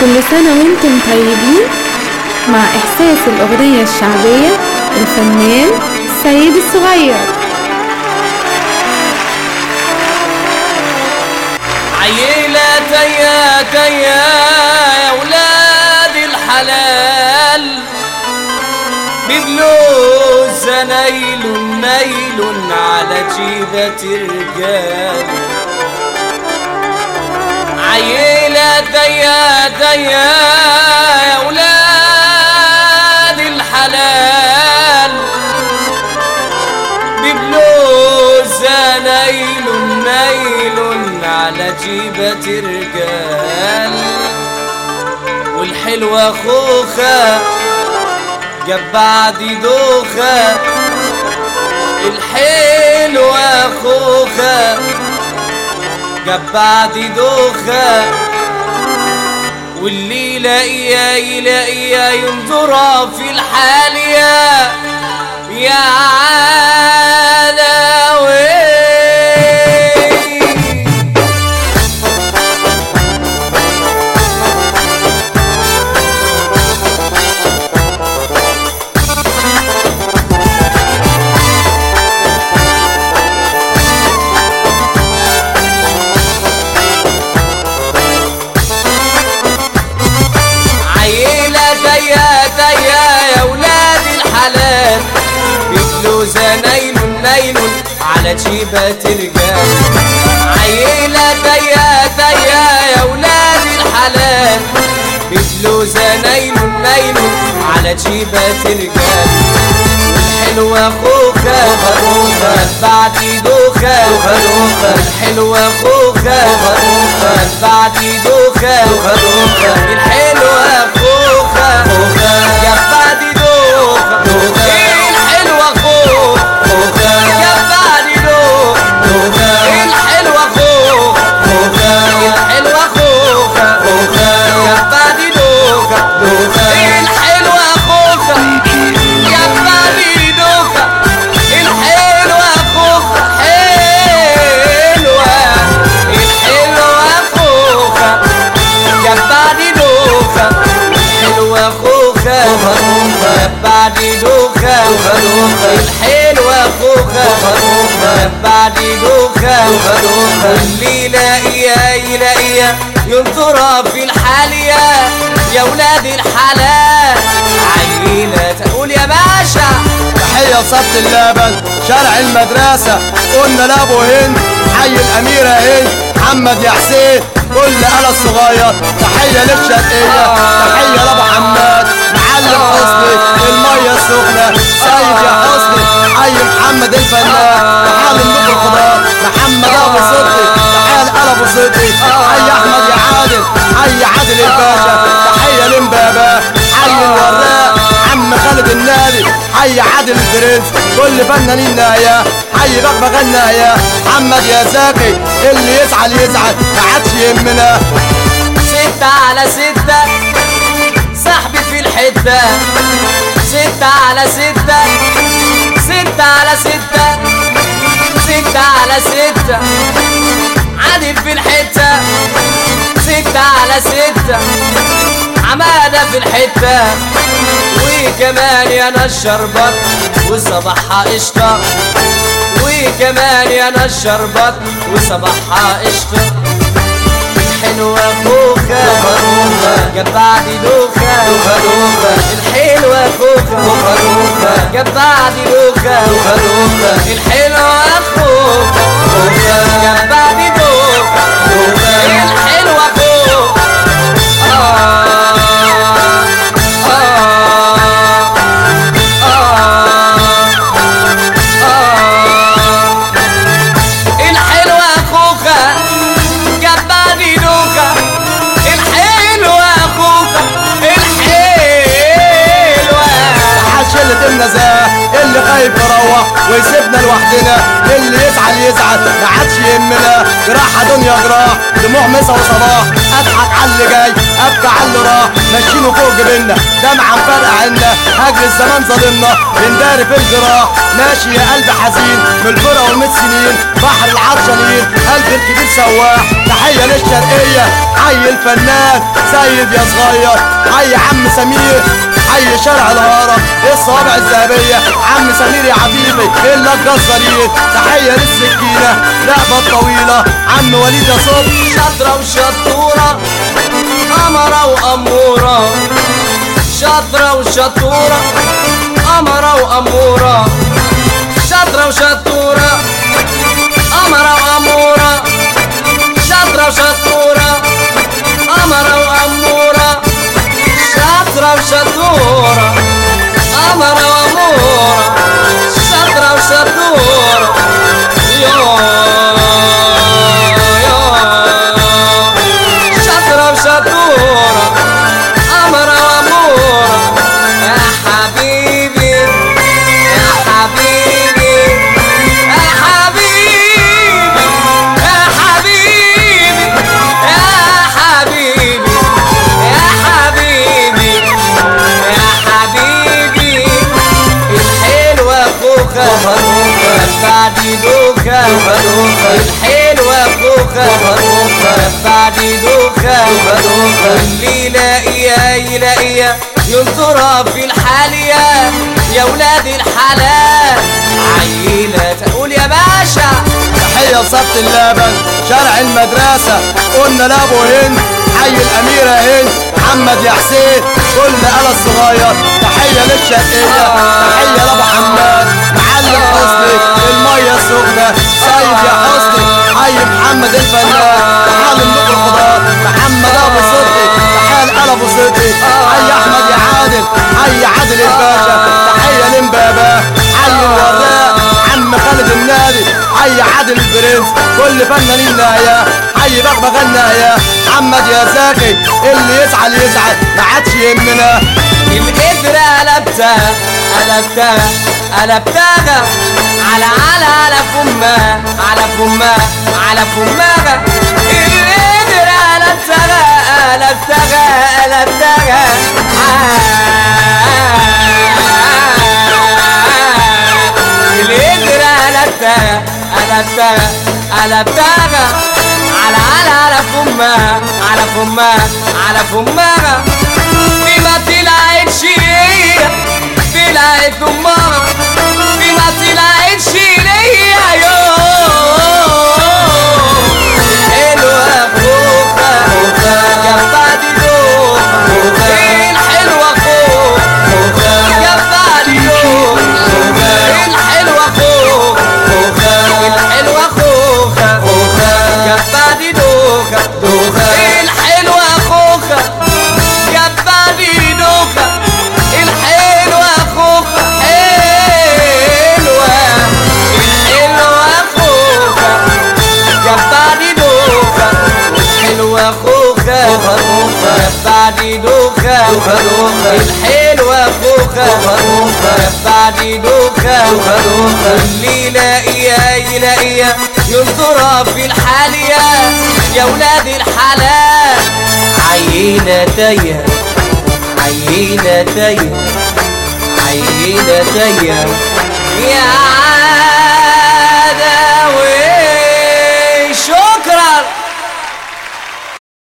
كل سنة وانتم طيبين مع إحساس الأغنية الشعبية الفنان سيد الصغير عيلة تيا تيا يا ولاد الحلال ببلوز نيل نيل على جيبة الرجال عيلة تيا تيا يا ولاد الحلال ببلوز نيل نيل على جيبة الرجال والحلوة خوخة جاب بعدي دوخة الحلوة خوخة جاب بعدي دوخة واللي يلاقيها يلاقيها ينظرها في الحالية يا علاوي عيلة ديا ديا يا ولاد الحلال بفلوسة نيل نيل على جيبة رجال عيلة ديا ديا يا ولاد الحلال بفلوسة نيل نيل على جيبة رجال الحلوة خوخة خوخة بعدي دوخة دوخة الحلوة خوخة خوخة بعدي دوخة دوخة الحلوة خوخة خوخة يا بعدي دوخة دوخة الحلوة خوخة يا بعدي دوخة الحلوة خوخة الحلوة خوخة يا بعدي دوخة الحلوة خوخة يا بعدي دوخة الحلوة خوخة حلوة الحلوة خوخة يا بعدي دوخة حلوة خوخة يا بعدي دوخة الحلوة خوخة يا بعدي دوخة واللي يلاقيها يلاقيها ينظرها في الحالية يا ولاد الحلال عيلة تقول يا باشا تحية صبت اللبن شارع المدرسة قلنا لابو هند حي الأميرة هند محمد يا حسين كل آلة الصغير تحية للشرقية تحية لأبو حماد معلم حسني المية السخنة سيد يا حسني حي محمد الفنان تحية للنوب الخضار محمد أبو صدقي تحية لآل أبو صدقي حي أحمد يا عادل حي عادل الباشا تحية لمبابا حي الوراق عم خالد النادي حي عادل البرنس كل فنانين نايا حي بغبغ النايا محمد يا زكي اللي يزعل يزعل ما عادش يهمنا ستة على ستة صاحبي في الحتة ستة على ستة ستة على ستة ستة على ستة عادل في الحتة ستة على ستة عمادة في الحتة وكمان يا نشربط وصباحها قشطة وكمان يا نشربط وصباحها قشطة الحلوة خوخة جاب بعدي دوخة الحلوة خوخة جاب بعدي دوخة الحلوة خوخة جاب بعدي دوخة الحلوة خوخة آه آه آه الحلوة خوخة جباني دوخة الحلوة خوخة الحلوة حشلة النزاهة اللي خايف يروح ويسيبنا لوحدنا اللي يزعل يزعل ما عادش يهمنا جراحة دنيا جراح دموع مسا وصباح اضحك على اللي جاي ابكى على اللي راح ماشيينه فوق جبيننا دمعة مفرقع عنا هجر الزمان ظالمنا بنداري في الجراح ماشي يا قلب حزين من الفرقة والميت سنين بحر العطشانين قلب الكبير سواح تحية للشرقية حي الفنان سيد يا صغير حي عم سمير حي شارع الهرم الصوابع الذهبية عم سمير يا حبيبي اللجة الصغير تحية للسكينة لعبة الطويلة عم وليد يا صبح شاطرة وشطورة قمرة وأمورة شاطرة وشطورة قمرة وأمورة شاطرة وشطورة قمرة وأمورة شاطرة وشطورة قمرة وأمورة شاطرة وشطورة قمرة وأمورة شاطرة وشطورة يا شاطرة وشطورة قمرة وأمورة يا حبيبي يا حبيبي يا حبيبي يا حبيبي يا حبيبي يا حبيبي يا حبيبي الحلوة خوخة بعد دوخة الحلوة خوخة بعد دوخة اللي يلاقيها يلاقيها ينطرها في الحالية يا ولاد الحلال عيلة تقول يا باشا تحية لصبت اللبن شارع المدرسة قلنا لابو هند حي الأميرة هند محمد يا حسين كل آلة الصغير تحية للشرقية تحية لأبو حماد معلم حسني المية السخنة سيد يا حسني حي محمد الفنان تحية لملوك الخضار محمد أبو صدقي تحية لآل أبو صدقي حي أحمد يا عادل حي عادل الباشا تحية لمبابا حي الوراق عم خالد النادي حي عادل البرنس كل فنانين نهاية حي بغبغ النهاية محمد يا زكي اللي يزعل يزعل ما عادش يهمنا القدرة قلبتها قلبتها قلبتها على على على فمها على فمها على فمها القدرة قلبتها قلبتها قلبتها القدرة قلبتها قلبتها قلبتها على على على فمها على فمها على فمها دي ما طلعتش ليا طلعت امها دي ما طلعتش ليا يوم الحلوة خوخة جنبها دوخة الحلوة خوخة جنبها دوخة الحلوة خوخة الحلوة خوخة جنبها دوخة الحلوة خوخة جنبها دوخة الحلوة خوخة حلوة الحلوة خوخة جنبها دوخة الحلوة خوخة بعد دوخة الحلوة خوخة بعد دوخة اللي يلاقيها يلاقيها ينظرها في الحالية يا ولاد الحلال عينة تايه عينة تايه عينة تايه يا